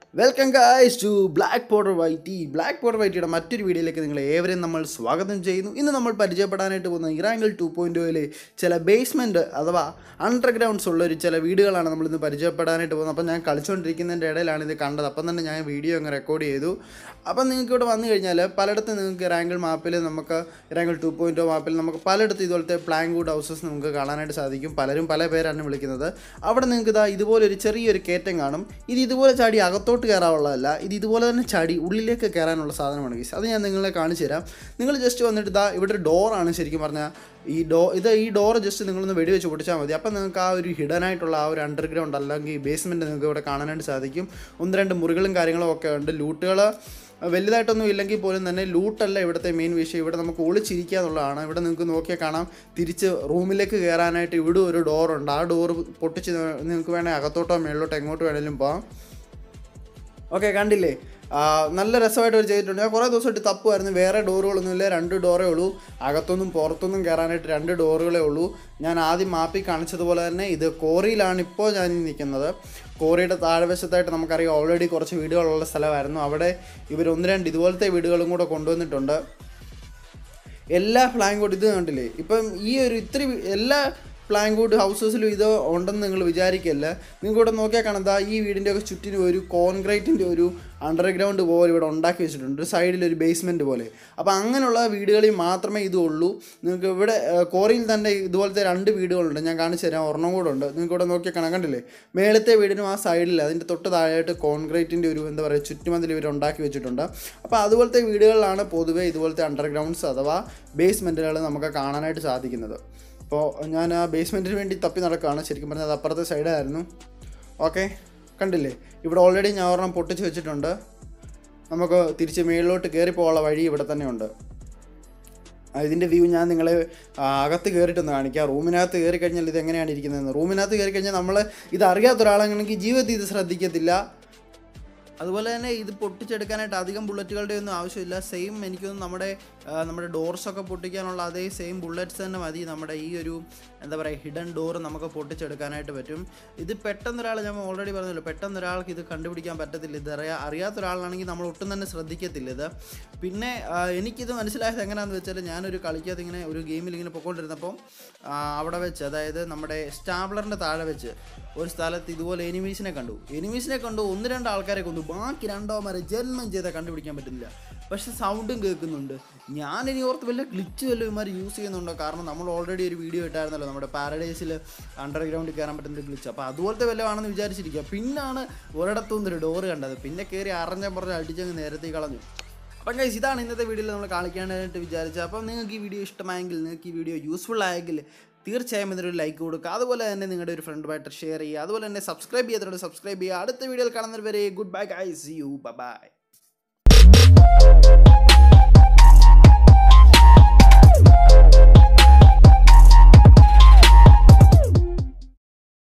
welcome guys to black powder വൈറ്റി black powder വൈറ്റിയുടെ മറ്റൊരു വീഡിയോയിലേക്ക് നിങ്ങൾ ഏവരെയും നമ്മൾ സ്വാഗതം ചെയ്യുന്നു ഇന്ന് നമ്മൾ പരിചയപ്പെടാനായിട്ട് പോകുന്ന ഇറാങ്കിൾ ടു പോയിൻറ്റ് ഓയിലെ ചില ബേസ്മെൻറ്റ് അഥവാ അണ്ടർഗ്രൗണ്ട്സ് ഉള്ള ഒരു ചില വീടുകളാണ് നമ്മൾ ഇന്ന് പരിചയപ്പെടാനായിട്ട് പോകുന്നത് അപ്പം ഞാൻ കളിച്ചുകൊണ്ടിരിക്കുന്നതിൻ്റെ ഇടയിലാണ് ഇത് കണ്ടത് അപ്പം തന്നെ ഞാൻ വീഡിയോ അങ്ങ് റെക്കോർഡ് ചെയ്തു അപ്പം നിങ്ങൾക്ക് ഇവിടെ വന്നു കഴിഞ്ഞാൽ പലയിടത്തും നിങ്ങൾക്ക് ഇറാങ്കിൾ മാപ്പിൽ നമുക്ക് ഇറാങ്കിൾ ടു പോയിൻറ്റ് മാപ്പിൽ നമുക്ക് പലയിടത്തും ഇതുപോലത്തെ പ്ലാങ്കൂഡ് ഹൗസസ് നമുക്ക് കാണാനായിട്ട് സാധിക്കും പലരും പല പേരാണ് വിളിക്കുന്നത് അവിടെ നിങ്ങൾക്ക് ഇതാ ഇതുപോലെ ഒരു ചെറിയൊരു കയറ്റം കാണും ഇത് ഇതുപോലെ ചാടി അകത്തോട്ട് കയറാനുള്ളതല്ല ഇത് ഇതുപോലെ തന്നെ ചാടി ഉള്ളിലേക്ക് കയറാനുള്ള സാധനമാണ് ഗീസ് അത് ഞാൻ നിങ്ങളെ കാണിച്ചു തരാം നിങ്ങൾ ജസ്റ്റ് വന്നിട്ട് ഇതാ ഇവിടെ ഒരു ഡോറാണ് ശരിക്കും പറഞ്ഞാൽ ഈ ഡോ ഇത് ഈ ഡോറ് ജസ്റ്റ് നിങ്ങളൊന്ന് വെടിവെച്ച് പൊട്ടിച്ചാൽ മതി അപ്പം നിങ്ങൾക്ക് ആ ഒരു ഹിഡൻ ആയിട്ടുള്ള ആ ഒരു അണ്ടർഗ്രൗണ്ട് അല്ലെങ്കിൽ ബേസ്മെൻറ്റ് നിങ്ങൾക്ക് ഇവിടെ കാണാനായിട്ട് സാധിക്കും ഒന്ന് രണ്ട് മുറികളും കാര്യങ്ങളും ഒക്കെ ഉണ്ട് ലൂട്ടുകൾ വലുതായിട്ടൊന്നും ഇല്ലെങ്കിൽ പോലും തന്നെ ലൂട്ടല്ല ഇവിടുത്തെ മെയിൻ വിഷയം ഇവിടെ നമുക്ക് ഒളിച്ചിരിക്കുക എന്നുള്ളതാണ് ഇവിടെ നിങ്ങൾക്ക് നോക്കിയാൽ കാണാം തിരിച്ച് റൂമിലേക്ക് കയറാനായിട്ട് ഇവിടെ ഒരു ഡോറുണ്ട് ആ ഡോറ് പൊട്ടിച്ച് നിങ്ങൾക്ക് വേണേൽ അകത്തോട്ടോ മേളിലോട്ടോ എങ്ങോട്ട് വേണേലും പോകാം ഓക്കെ കണ്ടില്ലേ ആ, നല്ല രസമായിട്ട് അവർ ചെയ്തിട്ടുണ്ട് ഞാൻ കുറേ ദിവസമായിട്ട് തപ്പുമായിരുന്നു വേറെ ഡോറുകളൊന്നുമില്ല രണ്ട് ഡോറേ ഉള്ളൂ അകത്തൊന്നും പുറത്തൊന്നും കയറാനായിട്ട് രണ്ട് ഡോറുകളേ ഉള്ളൂ ഞാൻ ആദ്യം മാപ്പിൽ കാണിച്ചതുപോലെ തന്നെ ഇത് കോറിയിലാണ് ഇപ്പോൾ ഞാൻ ഈ നിൽക്കുന്നത് കോറിയുടെ താഴ്വശത്തായിട്ട് നമുക്കറിയാം ഓൾറെഡി കുറച്ച് വീടുകളുള്ള സ്ഥലമായിരുന്നു അവിടെ ഇവർ ഒന്ന് രണ്ട് ഇതുപോലത്തെ വീടുകളും കൂടെ കൊണ്ടുവന്നിട്ടുണ്ട് എല്ലാ ഫ്ലാങ്കോട്ട് ഇത് കണ്ടില്ലേ ഇപ്പം ഈ ഒരു ഇത്തിരി വി- എല്ലാ പ്ലാങ്കൂഡ് ഹൗസസിലും ഇത് ഉണ്ടെന്ന് നിങ്ങൾ വിചാരിക്കല്ല നിങ്ങൾക്ക് ഇവിടെ നോക്കിയാൽ കാണാം ദാ ഈ വീടിൻ്റെ ഒക്കെ ചുറ്റിനും ഒരു കോൺക്രീറ്റിൻ്റെ ഒരു അണ്ടർഗ്രൗണ്ട് പോലെ ഇവിടെ ഉണ്ടാക്കി വെച്ചിട്ടുണ്ട് ഒരു സൈഡിൽ ഒരു ബേസ്മെൻറ്റ് പോലെ അപ്പോൾ അങ്ങനെയുള്ള വീടുകളിൽ മാത്രമേ ഇത് ഉള്ളൂ നിങ്ങൾക്ക് ഇവിടെ ആ, കോറിയിൽ തന്നെ ഇതുപോലത്തെ രണ്ട് വീടുകളുണ്ട് ഞാൻ കാണിച്ചു തരാം ഒരെണ്ണം കൂടെ ഉണ്ട് നിങ്ങൾക്ക് ഇവിടെ നോക്കിയാൽ കാണാൻ കണ്ടില്ലേ മേളത്തെ വീടിനും ആ സൈഡിൽ അതിൻ്റെ തൊട്ട് താഴെയായിട്ട് കോൺക്രീറ്റിൻ്റെ ഒരു എന്താ പറയുക ചുറ്റുമതിൽ ഇവർ ഉണ്ടാക്കി വെച്ചിട്ടുണ്ട് അപ്പോൾ അതുപോലത്തെ വീടുകളിലാണ് പൊതുവേ ഇതുപോലത്തെ അണ്ടർഗ്രൗണ്ട്സ് അഥവാ ബേസ്മെൻറ്റുകൾ നമുക്ക് കാണാനായിട്ട് സാധിക്കുന്നത് അപ്പോൾ ഞാൻ ആ ബേസ്മെൻറ്റിന് വേണ്ടി തപ്പി നടക്കുകയാണ് ശരിക്കും പറഞ്ഞാൽ അത് അപ്പുറത്തെ സൈഡായിരുന്നു ഓക്കെ കണ്ടില്ലേ ഇവിടെ ഓൾറെഡി ഞാൻ ഒരെണ്ണം പൊട്ടിച്ച് വെച്ചിട്ടുണ്ട് നമുക്ക് തിരിച്ച് മേളിലോട്ട് കയറി പോകാനുള്ള വഴി ഇവിടെ തന്നെയുണ്ട് ആ, ഇതിൻ്റെ വ്യൂ ഞാൻ നിങ്ങളെ ആ, അകത്ത് കയറിയിട്ടൊന്ന് കാണിക്കാം റൂമിനകത്ത് കയറി കഴിഞ്ഞാൽ ഇത് എങ്ങനെയാണ് ഇരിക്കുന്നതെന്ന് റൂമിനകത്ത് കയറി കഴിഞ്ഞാൽ നമ്മൾ ഇത് അറിയാത്ത ഒരാളാണെങ്കിൽ ജീവിതത്തിൽ ഇത് ശ്രദ്ധിക്കത്തില്ല അതുപോലെ തന്നെ ഇത് പൊട്ടിച്ചെടുക്കാനായിട്ട് അധികം ബുള്ളറ്റുകളുടെ ഒന്നും ആവശ്യമില്ല സെയിം എനിക്കൊന്നും നമ്മുടെ ആ, നമ്മുടെ ഡോർസൊക്കെ പൊട്ടിക്കാനുള്ള അതേ സെയിം ബുള്ളറ്റ്സ് തന്നെ മതി നമ്മുടെ ഈ ഒരു എന്താ പറയുക ഹിഡൻ ഡോർ നമുക്ക് പൊട്ടിച്ചെടുക്കാനായിട്ട് പറ്റും ഇത് പെട്ടെന്ന് ഒരാൾ ഞാൻ ഓൾറെഡി പറഞ്ഞല്ലോ പെട്ടെന്ന് ഒരാൾക്ക് ഇത് കണ്ടുപിടിക്കാൻ പറ്റത്തില്ല ഇത് അറിയാ അറിയാത്ത ഒരാളാണെങ്കിൽ നമ്മൾ ഒട്ടും തന്നെ ശ്രദ്ധിക്കത്തില്ല ഇത് പിന്നെ ആ, എനിക്കിത് മനസ്സിലായത് എങ്ങനെയാണെന്ന് വെച്ചാൽ ഞാനൊരു കളിക്കാതെ ഇങ്ങനെ ഒരു ഗെയിമിൽ ഇങ്ങനെ പൊക്കോണ്ടിരുന്നപ്പോൾ ആ, അവിടെ വെച്ച് അതായത് നമ്മുടെ സ്റ്റാബ്ലറിൻ്റെ താഴെ വെച്ച് ഒരു സ്ഥലത്ത് ഇതുപോലെ എനിമീസിനെ കണ്ടു എനിമീസിനെ കണ്ടു ഒന്ന് രണ്ട് ആൾക്കാരെ കൊണ്ടു ബാക്കി രണ്ടോമാരെ ജന്മം ചെയ്താൽ കണ്ടുപിടിക്കാൻ പറ്റുന്നില്ല പക്ഷെ സൗണ്ടും കേൾക്കുന്നുണ്ട് ഞാൻ ഇനി ഓർത്ത് വല്ല ഗ്ലിച്ച് വല്ല ഇവന്മാർ യൂസ് ചെയ്യുന്നുണ്ടോ കാരണം നമ്മൾ ഓൾറെഡി ഒരു വീഡിയോ ഇട്ടായിരുന്നല്ലോ നമ്മുടെ പാരഡൈസിൽ അണ്ടർഗ്രൗണ്ടിൽ കയറാൻ പറ്റുന്ന ഗ്ലിച്ച് അപ്പോൾ അതുപോലത്തെ വല്ലതാണെന്ന് വിചാരിച്ചിരിക്കുക പിന്നാണ് ഒരിടത്തുനിന്ന് ഒരു ഡോറ് കണ്ടത് പിന്നെ കയറി അറിഞ്ഞ പറഞ്ഞ് അടിച്ചങ്ങ് നേരത്തെ കളഞ്ഞു അപ്പം ഗൈസ് ഇതാണ് ഇന്നത്തെ വീഡിയോയിൽ നമ്മൾ കാണിക്കാനായിട്ട് വിചാരിച്ചത് അപ്പം നിങ്ങൾക്ക് ഈ വീഡിയോ ഇഷ്ടമായെങ്കിൽ നിങ്ങൾക്ക് ഈ വീഡിയോ യൂസ്ഫുൾ ആയെങ്കിൽ തീർച്ചയായും ഇതിനൊരു ലൈക്ക് കൊടുക്കുക അതുപോലെ തന്നെ നിങ്ങളുടെ ഒരു ഫ്രണ്ടുമായിട്ട് ഷെയർ ചെയ്യുക അതുപോലെ തന്നെ സബ്സ്ക്രൈബ് ചെയ്യാത്തവരോട് സബ്സ്ക്രൈബ് ചെയ്യുക അടുത്ത വീഡിയോയിൽ കാണുന്നവരെ good bye guys you by